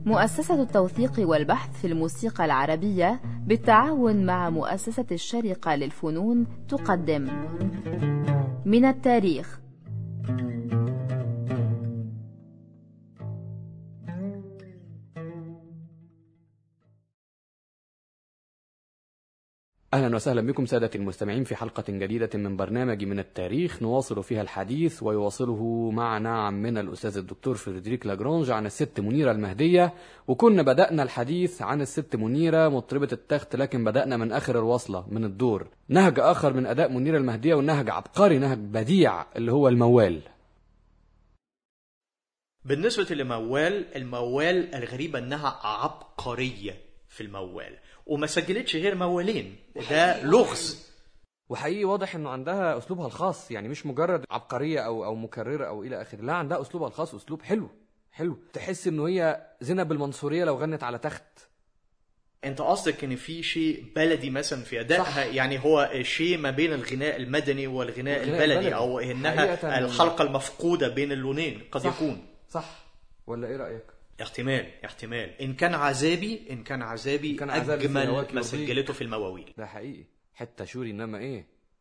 مؤسسة التوثيق والبحث في الموسيقى العربية بالتعاون مع مؤسسة الشرقة للفنون تقدم من التاريخ أهلا وسهلا بكم سادة المستمعين في حلقة جديدة من برنامج من التاريخ نواصل فيها الحديث ويواصله معنا عمنا الأستاذ الدكتور فريدريك لاجرونج عن الست منيرة المهدية وكنا بدأنا الحديث عن الست منيرة مطربة التخت لكن بدأنا من آخر الوصلة من الدور نهج آخر من أداء منيرة المهدية والنهج عبقري نهج بديع اللي هو الموال بالنسبة لموال الموال الغريبة انها عبقرية في الموال وما سجلتش غير موالين ده لغز وحقيقي واضح انه عندها اسلوبها الخاص يعني مش مجرد عبقريه او او مكرره او الى اخره لا عندها اسلوبها الخاص اسلوب حلو حلو تحس انه هي زينب المنصوريه لو غنت على تخت انت قصدك ان في شيء بلدي مثلا في ادائها صح. يعني هو شيء ما بين الغناء المدني والغناء والغناء البلدي البلدي. او انها حقيقة الحلقه المفقوده بين اللونين قد صح. يكون صح ولا ايه رايك احتمال احتمال ان كان عذابي ان كان عذابي كان عذابي في اجمل هواك ما يرضيك. سجلته في المواويل ده حقيقي حته شوري انما ايه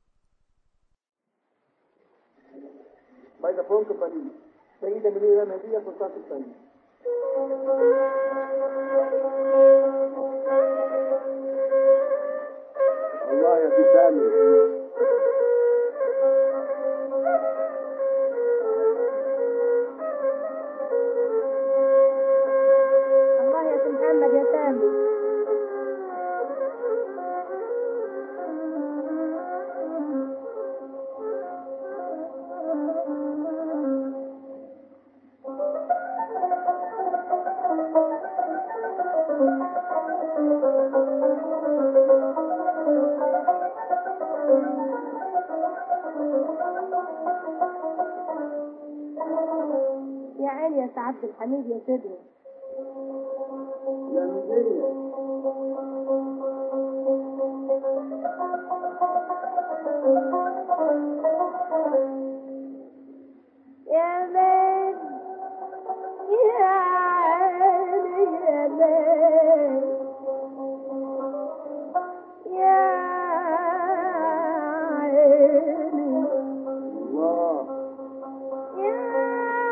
مايكروفون كومباني سيدة منيرة مهدية سلطان الثاني الله يا سامي الله يا سي محمد يا سامي يا عيني يا سعادة الحميد يا سيدنا يا مهدية يا من يا عيني يا من يا عيني الله يا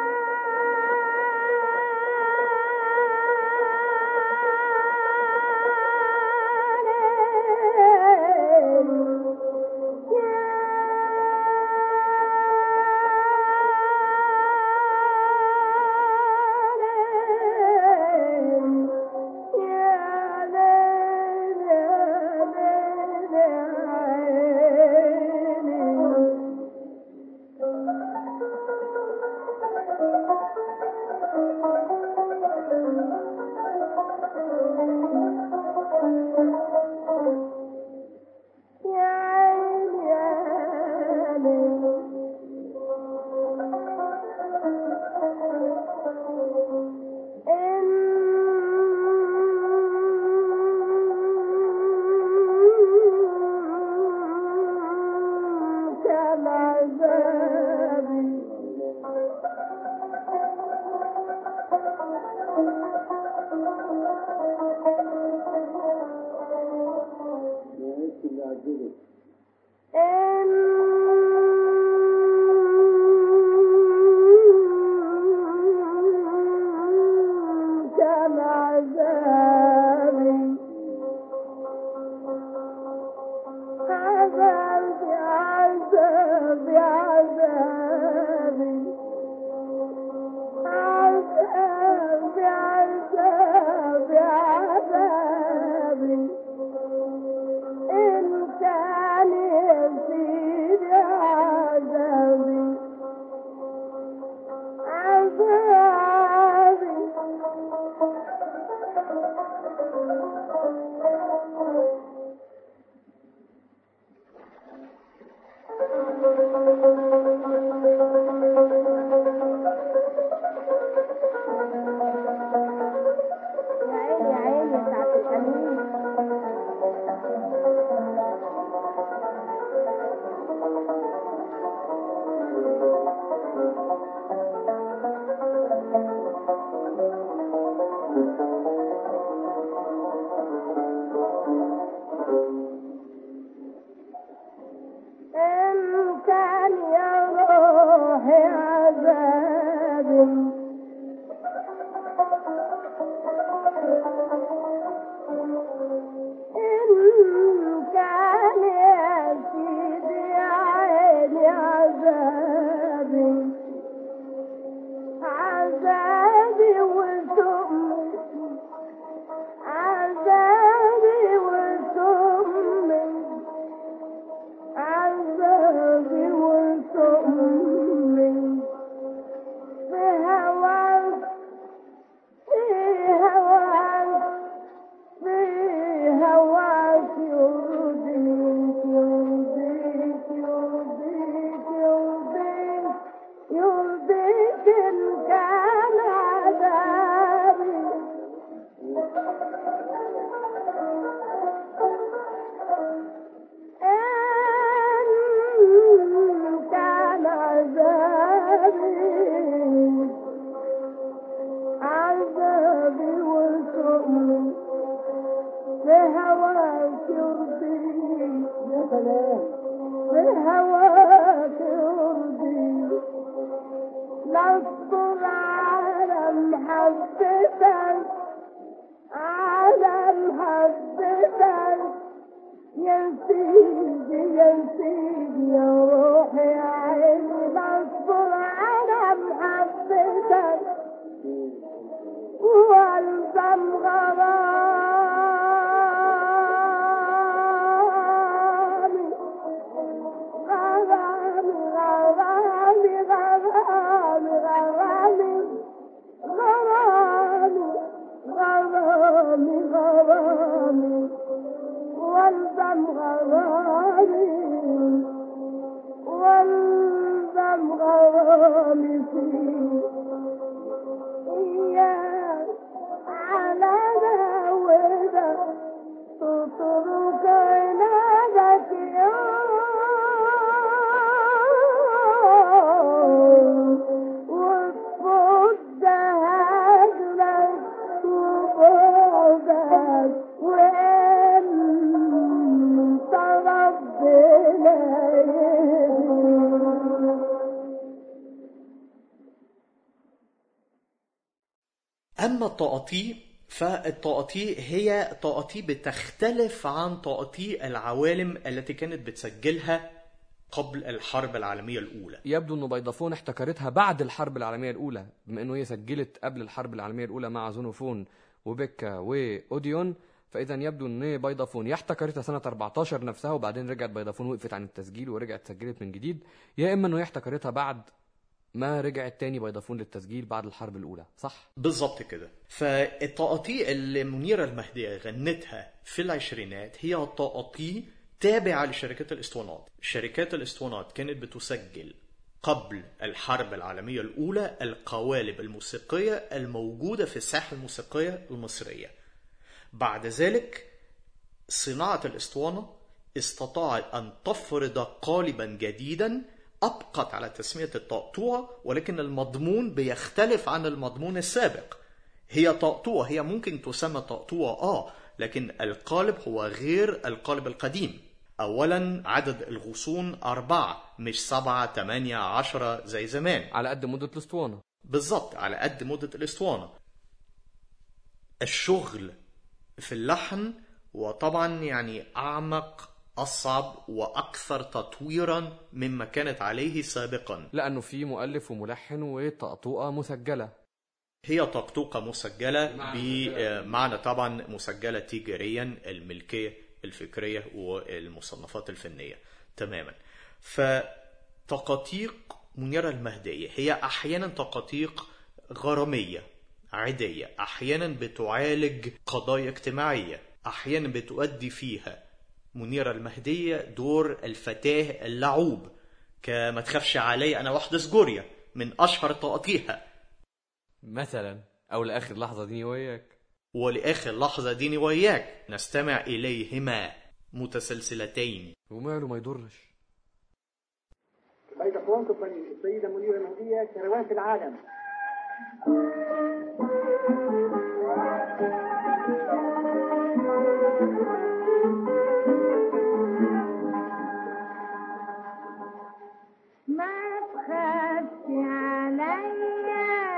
يا عيني يا عيني إن كان عذابي يا عيش اللي عجبك إن كان عذابي عذابي عذابي عذابي إن كان يا سيدي عيني عذابي عذابي وسمي عذابي وسمي عذابي وسمي في هواك في هواك في هواك يرضيك يرضيك يرضيك يرضيك يرضيك إن كان عذابي إن كان عذابي عذابي وسؤلي بهواك يرضيك يا سلام بهواك يرضيك نصبر على محبتك على محبتك يا سيدي يا سيدي يا روحي يا عيني نصبر على محبتك والزم غرامي غرامي غرامي غرامي غرامي غرامي غرامي غرامي والزم غرامي والزم غرامي فيك إياك على داودة تترك عنادك يوم وتفض هجرك وبعدك وانت ربنا يهديك أما الطاقاتي فالطاقاتي هي طاقاتي بتختلف عن طاقاتي العوالم التي كانت بتسجلها قبل الحرب العالمية الأولى يبدو انه بيضافون احتكرتها بعد الحرب العالميه الاولى بما انه هي سجلت قبل الحرب العالميه الاولى مع زونوفون وبيكا واوديون فاذا يبدو ان بيضافون يا احتكرتها سنه 14 نفسها وبعدين رجعت بيضافون وقفت عن التسجيل ورجعت سجلت من جديد يا اما انه هي احتكرتها بعد ما رجعت تاني بيضافون للتسجيل بعد الحرب الاولى صح بالظبط كده فالطاقاتي اللي منيرة المهدية غنتها في العشرينات هي طاقاتي تابعة لشركات الاسطوانات شركات الاسطوانات كانت بتسجل قبل الحرب العالمية الأولى القوالب الموسيقية الموجودة في الساحة الموسيقية المصرية بعد ذلك صناعة الاسطوانة استطاعت أن تفرض قالبا جديدا أبقت على تسمية الطقطوع ولكن المضمون بيختلف عن المضمون السابق هي طقطوع هي ممكن تسمى طقطوع آه لكن القالب هو غير القالب القديم أولا عدد الغصون أربعة مش سبعة تمانية عشرة زي زمان على قد مده الاسطوانه بالظبط على قد مدة الاسطوانة الشغل في اللحن وطبعا يعني أعمق أصعب وأكثر تطويرا مما كانت عليه سابقا لانه في مؤلف وملحن وطقطوقه مسجله هي طقطوقة مسجلة بمعنى طبعا مسجلة تجاريا الملكية الفكرية والمصنفات الفنية تماما فتقاطيق منيرة المهدية هي أحيانا تقاطيق غرامية عادية أحيانا بتعالج قضايا اجتماعية أحيانا بتؤدي فيها منيرة المهدية دور الفتاة اللعوب كما تخافش علي أنا واحدة سجوريا من أشهر تقاطيها مثلا او لاخر لحظه دي وياك ولآخر لحظة ديني وإياك نستمع إليهما متسلسلتين وماله ما يضرش بيت أخوانكم السيدة منيرة المهدية كروان في العالم ما تخافش عليا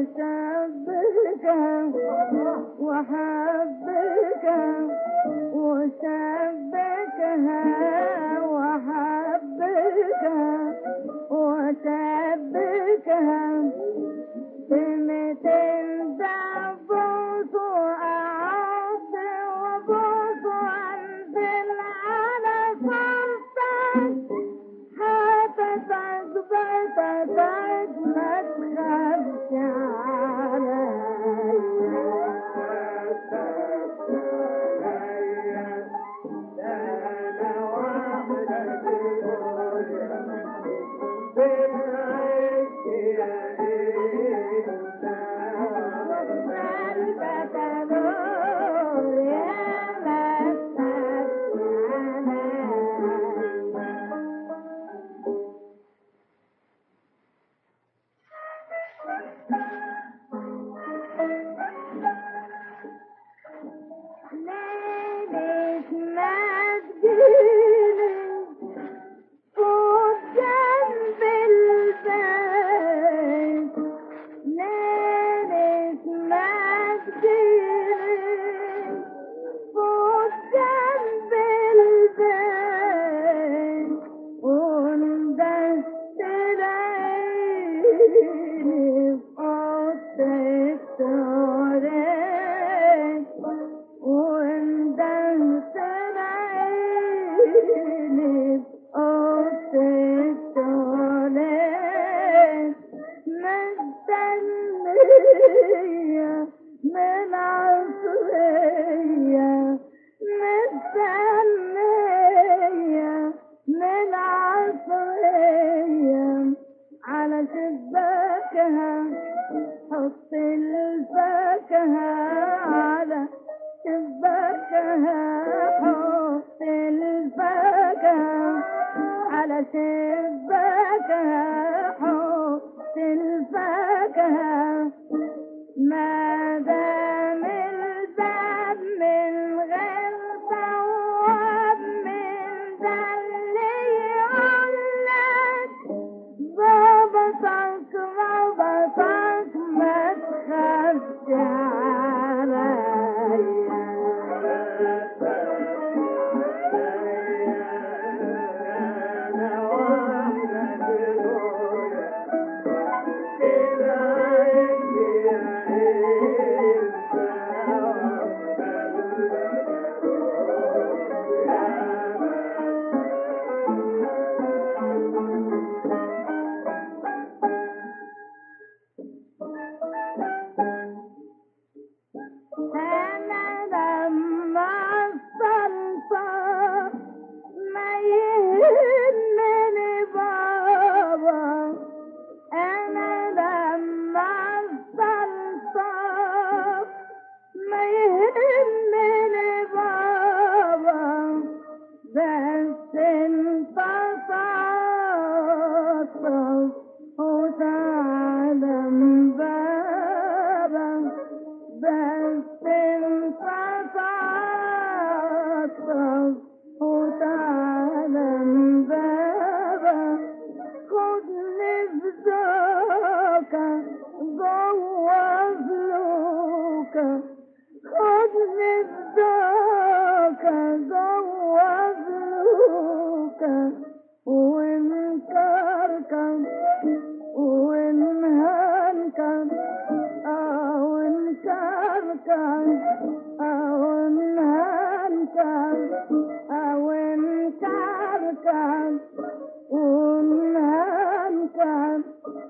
وسبكها وحبكها وسبكها وحبكها وسبكها بمتين دبوس وأعض وبوس وأنزل على صوتك حتتك بتتك ما تخافش ليلة ما تجيلي فوق جنب البيت ليلة ما تجيلي فوق جنب البيت وندست العيني فوق التوريت وندست العيني فوق التوريت مستنية من عصرية مستنية من عصرية على شباكها حط الفاكهة على شباكها حط الفاكهة على شباكها حط الفاكهة ما دام الباب من غير بواب من ذا اللي يقولك ضبطك ضبطك ما تخافش أنا لما السلطة ما يهمني بابا أنا لما السلطة ما يهمني بابا بس انت صاصف وتعلم بابا بس انت صاصف وتعلم بابا خدني في ذوقك جوا فلوكك خدني في ذوقك جوا فلوكك وانكركم وانهانكم او انكركم او انهانكم او انكركم وانهانكم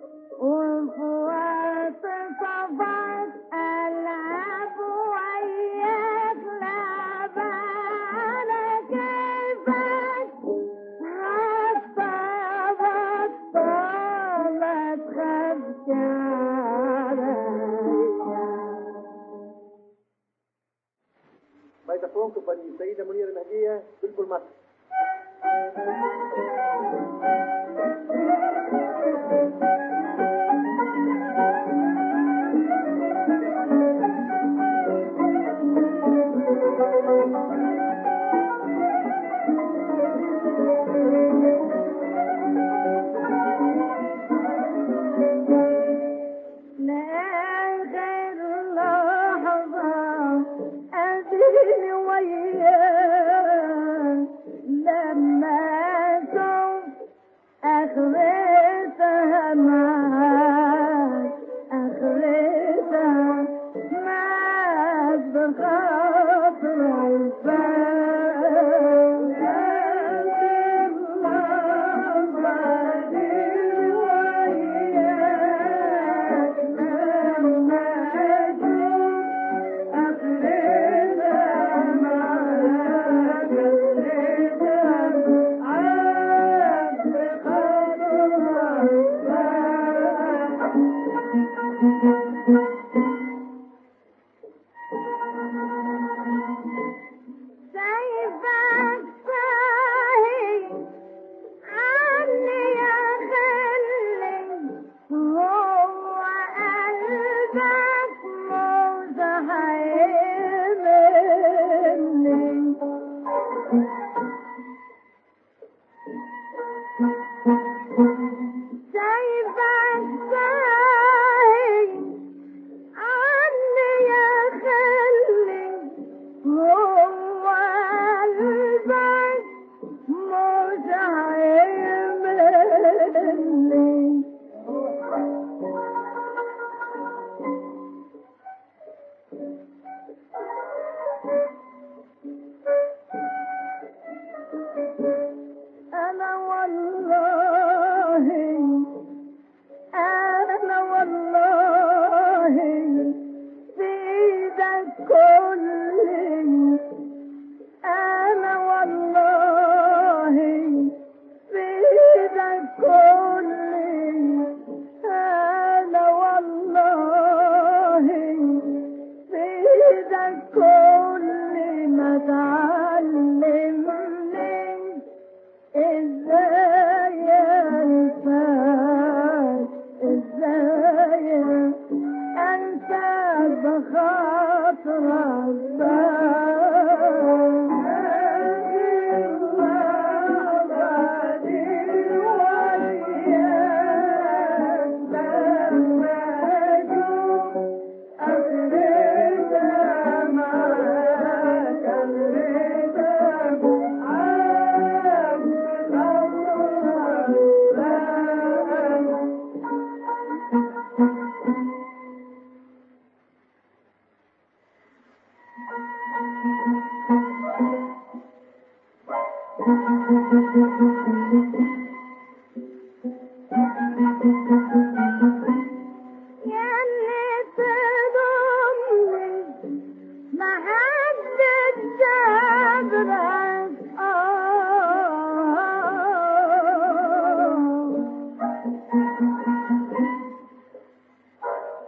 وفوات صفات ألعب وياك لعب على كيفك حتى بطلت خفش عليا ميكروفون كومباني السيدة منيرة المهدية بلبل مصر لا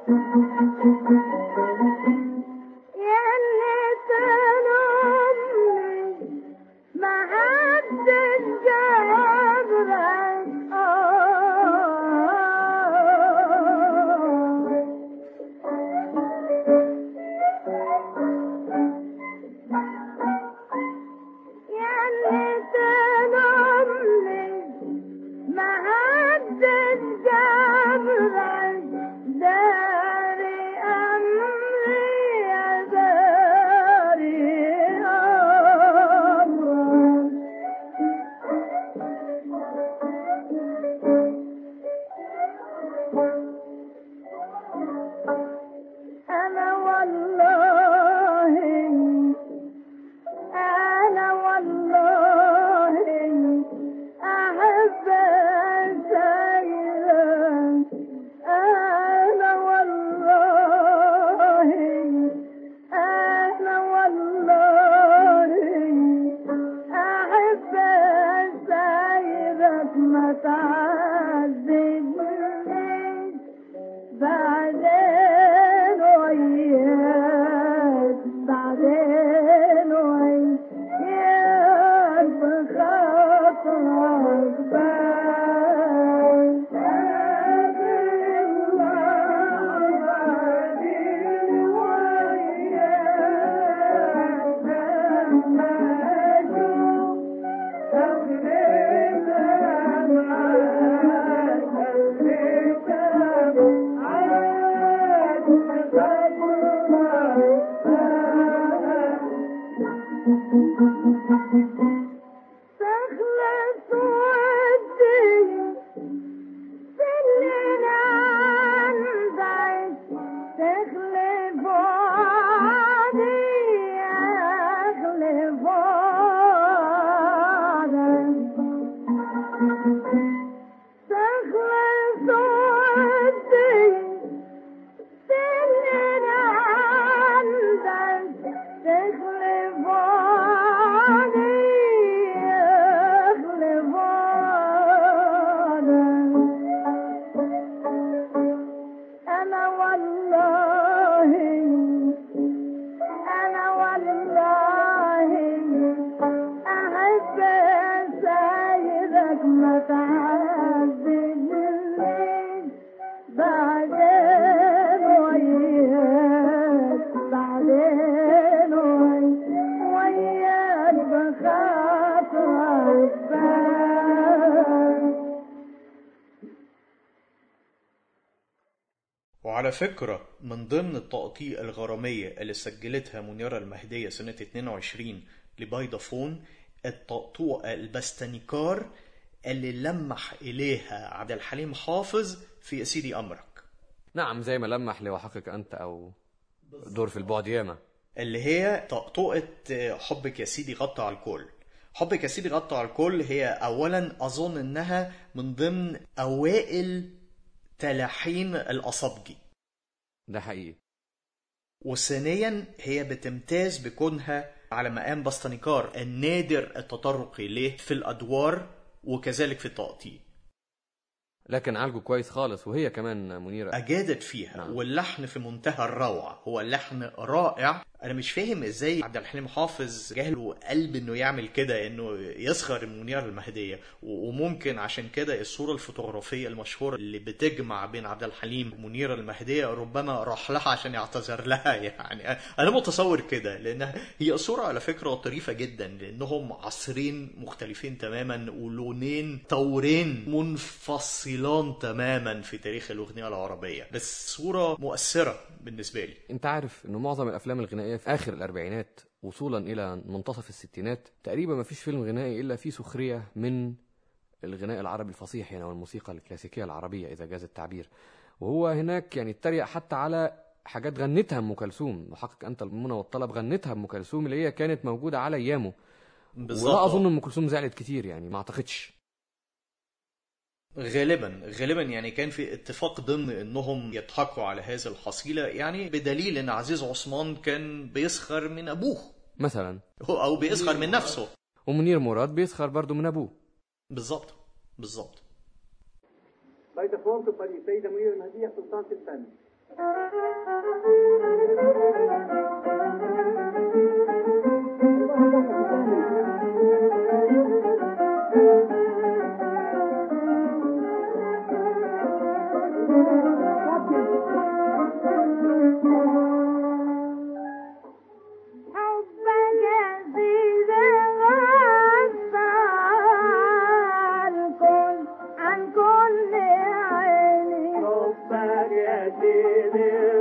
يلي تلومني ما حدش جابرك يلي تلومني ما حدش جابرك داري أمري يا داري أمرك أنا والله أنا والله أحب سيرا أنا والله أنا والله أحب سيرك ما تعذبني بعدين وياك بعدين وياك بخاطرك بعد تخلص ودي سنين عندك تخلف وعدي أخلف وعدك تخلص ودي سنين عندك تخلف وعدي أخلف وعدك أنا والله أنا والله أحب سيدك ما تعذبني بعدين وياك بعدين وياك بخاطرك بعد وعلى فكرة من ضمن التقطيع الغرامية اللي سجلتها منيرة المهدية سنة 22 لبايدافون التقطوع البستنيكار اللي لمح إليها عبد الحليم حافظ في يا سيدي أمرك نعم زي ما لمح لوحقك أنت أو دور في البعد ياما اللي هي طقطقة حبك يا سيدي غطى على الكل حبك يا سيدي غطى على الكل هي أولا أظن إنها من ضمن أوائل تلحين الأصابجي ده حقيقي وثانيا هي بتمتاز بكونها على مقام بسطنيكار النادر التطرق إليه في الأدوار وكذلك في التقطيع لكن عالجه كويس خالص وهي كمان منيرة أجادت فيها نعم. واللحن في منتهى الروعة هو اللحن رائع أنا مش فاهم إزاي عبد الحليم حافظ جاله قلب إنه يعمل كده إنه يسخر المنيرة المهدية و- وممكن عشان كده الصورة الفوتوغرافية المشهورة اللي بتجمع بين عبد الحليم ومنيرة المهدية ربما راح لها عشان يعتذر لها يعني أنا متصور كده لأنها هي صورة على فكرة طريفة جدا لأنهم عصرين مختلفين تماما ولونين طورين منفصلان تماما في تاريخ الأغنية العربية بس صورة مؤثرة بالنسبة لي انت عارف انه معظم الافلام الغنائيه في اخر الاربعينات وصولا الى منتصف الستينات تقريبا ما فيش فيلم غنائي الا فيه سخريه من الغناء العربي الفصيح يعني والموسيقى الكلاسيكيه العربيه اذا جاز التعبير وهو هناك يعني اتريق حتى على حاجات غنتها ام كلثوم وحقق انت المنى والطلب غنتها ام كلثوم اللي هي كانت موجوده على ايامه ولا اظن ام كلثوم زعلت كتير يعني ما اعتقدش غالبا غالبا يعني كان في اتفاق ضمن انهم يضحكوا على هذه الحصيله يعني بدليل ان عزيز عثمان كان بيسخر من ابوه مثلا هو- او بيسخر من نفسه ومنير مراد بيسخر برضه من ابوه بالظبط بالظبط فيضافون تبقى السيدة منيرة المهدية سلطانة الفن حبك يزيد غصة عن كل عن كل عيني حبك يا سيدي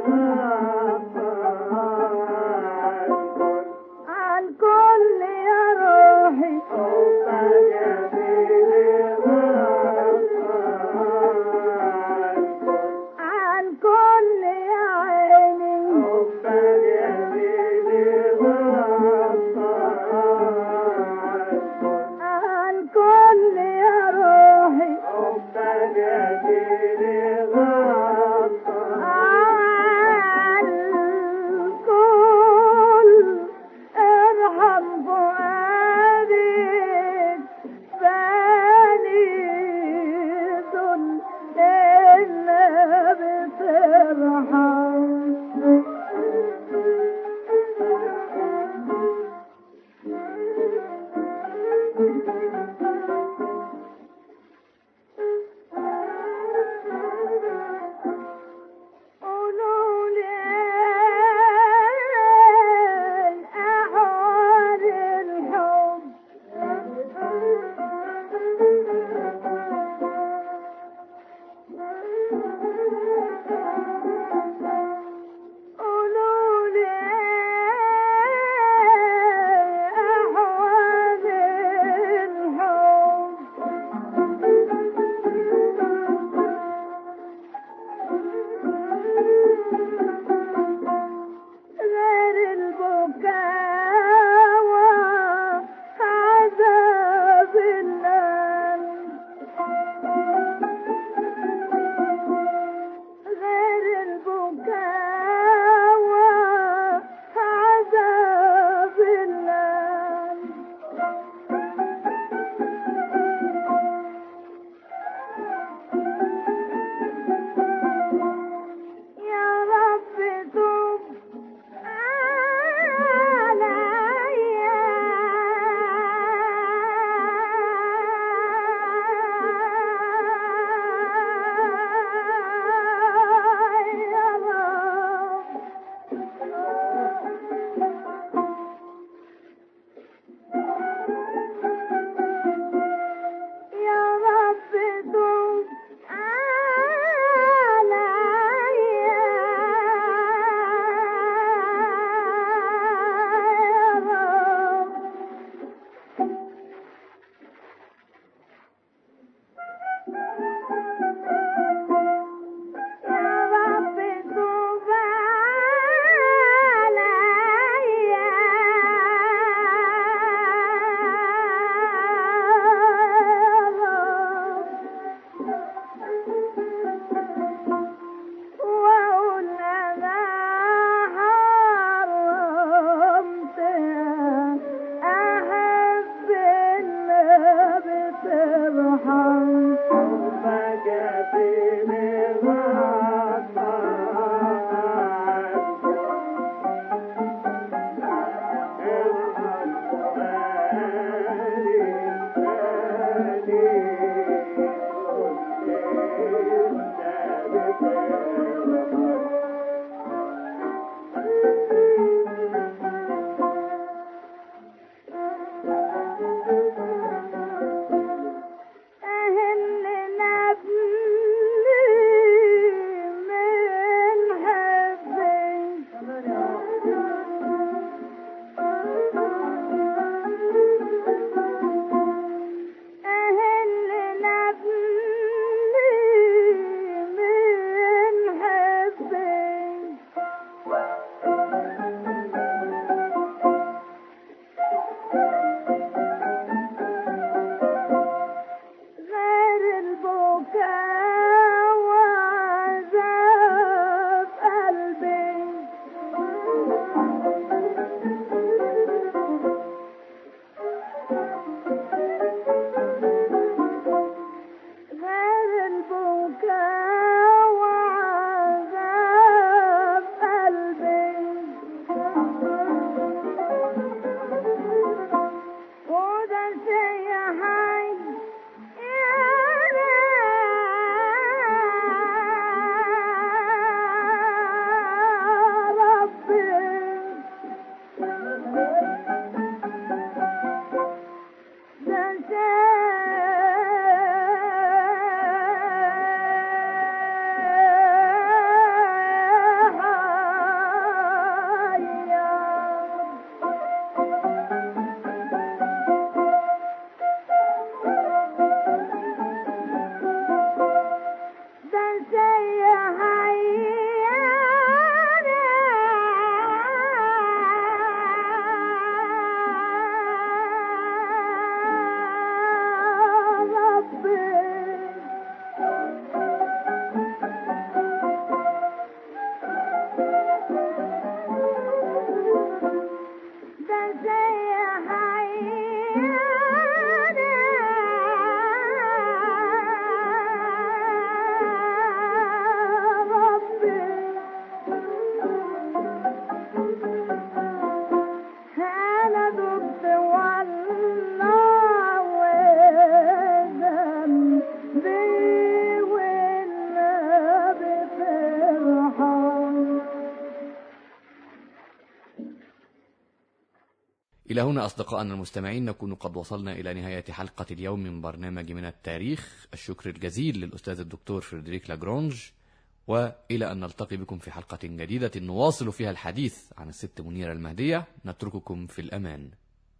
إلى هنا أصدقائنا المستمعين نكون قد وصلنا إلى نهاية حلقة اليوم من برنامج من التاريخ الشكر الجزيل للأستاذ الدكتور فريدريك لاجرونج وإلى أن نلتقي بكم في حلقة جديدة نواصل فيها الحديث عن الست منيرة المهدية نترككم في الأمان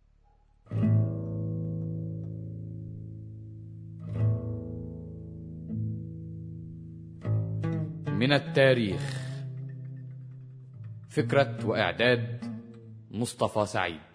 من التاريخ فكرة وإعداد مصطفى سعيد